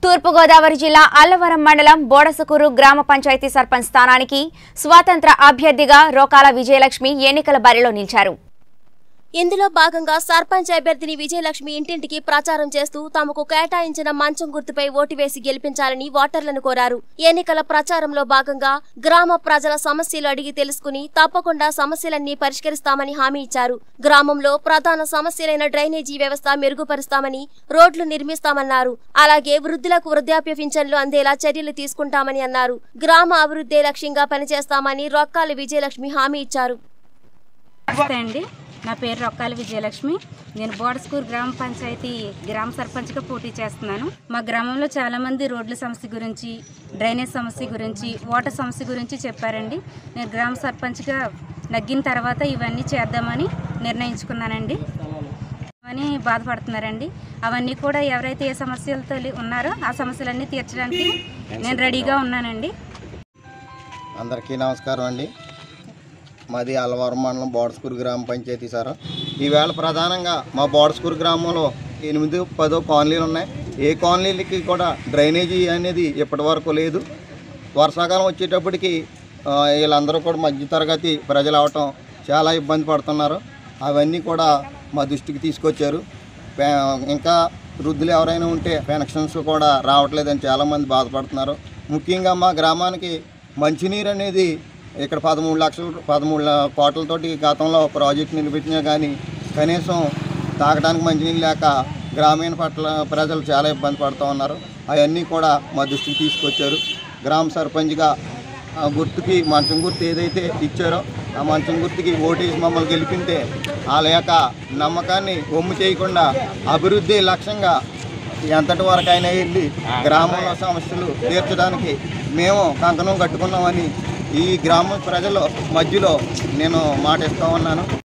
తూర్పుగోదావరి జిల్లా అల్లవరం మండలం బోడసకూరు గ్రామ పంచాయతీ సర్పంచ్ స్థానానికి స్వాతంత్ర అభ్యర్థిగా రోకాల విజయలక్ష్మి ఎన్నికల బరిలో నిలిచారు ఇందులో భాగంగా సర్పంచ్ అభ్యర్థిని విజయలక్ష్మి ఇంటింటికి ప్రచారం చేస్తూ తమకు కేటాయించిన మంచం గుర్తుపై ఓటు వేసి గెలిపించాలని ఓటర్లను కోరారు ఎన్నికల ప్రచారంలో భాగంగా గ్రామ ప్రజల సమస్యలు అడిగి తెలుసుకుని తప్పకుండా సమస్యలన్నీ పరిష్కరిస్తామని హామీ ఇచ్చారు గ్రామంలో ప్రధాన సమస్యలైన డ్రైనేజీ వ్యవస్థ మెరుగుపరుస్తామని రోడ్లు నిర్మిస్తామన్నారు అలాగే వృద్ధులకు వృద్ధాప్య పింఛన్లు అందేలా చర్యలు తీసుకుంటామని అన్నారు గ్రామ అభివృద్ధే లక్ష్యంగా పనిచేస్తామని రొక్కాలి విజయలక్ష్మి హామీ ఇచ్చారు నమస్తే అండి నా పేరు రొక్కాల విజయలక్ష్మి నేను బోడస్కూర్ గ్రామ పంచాయతీ గ్రామ సర్పంచ్గా పోటీ చేస్తున్నాను మా గ్రామంలో చాలామంది రోడ్ల సమస్య గురించి డ్రైనేజ్ సమస్య గురించి వాటర్ సమస్య గురించి చెప్పారండి నేను గ్రామ సర్పంచ్గా నగ్గిన తర్వాత ఇవన్నీ చేద్దామని నిర్ణయించుకున్నానండి అని బాధపడుతున్నారండి అవన్నీ కూడా ఎవరైతే ఏ సమస్యలతో ఉన్నారో ఆ సమస్యలన్నీ తీర్చడానికి నేను రెడీగా ఉన్నానండి అందరికీ నమస్కారం అండి మాది అలవారం మండలం బోడస్కూరు గ్రామ పంచాయతీ సార్ ఈవేళ ప్రధానంగా మా బోడస్కూరు గ్రామంలో ఎనిమిది పదో కాలనీలు ఉన్నాయి ఏ కాలనీలకి కూడా డ్రైనేజీ అనేది ఇప్పటి వరకు లేదు వర్షాకాలం వచ్చేటప్పటికి ఆ, వీళ్ళందరూ కూడా మధ్యతరగతి ప్రజలు అవటం చాలా ఇబ్బంది పడుతున్నారు అవన్నీ కూడా మా దృష్టికి తీసుకొచ్చారు పే- ఇంకా వృద్ధులు ఎవరైనా ఉంటే పెన్షన్స్ కూడా రావట్లేదని చాలామంది బాధపడుతున్నారు ముఖ్యంగా మా గ్రామానికి మంచినీరు అనేది ఇక్కడ పదమూడు లక్షలు పదమూడు ల- కోట్లతోటి గతంలో ప్రాజెక్ట్ నిలబెట్టినా కానీ కనీసం తాగడానికి మంచినీళ్ళు లేక గ్రామీణ పట్ల ప్రజలు చాలా ఇబ్బంది పడుతూ ఉన్నారు అవన్నీ కూడా మా దృష్టికి తీసుకొచ్చారు గ్రామ సర్పంచ్గా ఆ గుర్తుకి మంచం గుర్తు ఏదైతే ఇచ్చారో ఆ మంచం గుర్తుకి ఓటేసి మమ్మల్ని గెలిపితే వాళ్ళ యొక్క నమ్మకాన్ని ఒమ్ము చేయకుండా అభివృద్ధి లక్ష్యంగా ఎంతటి వరకైనా వెళ్ళి గ్రామంలో సమస్యలు తీర్చడానికి మేము కంకణం కట్టుకున్నామని ఈ గ్రామ ప్రజల మధ్యలో నేను మాట ఇస్తా ఉన్నాను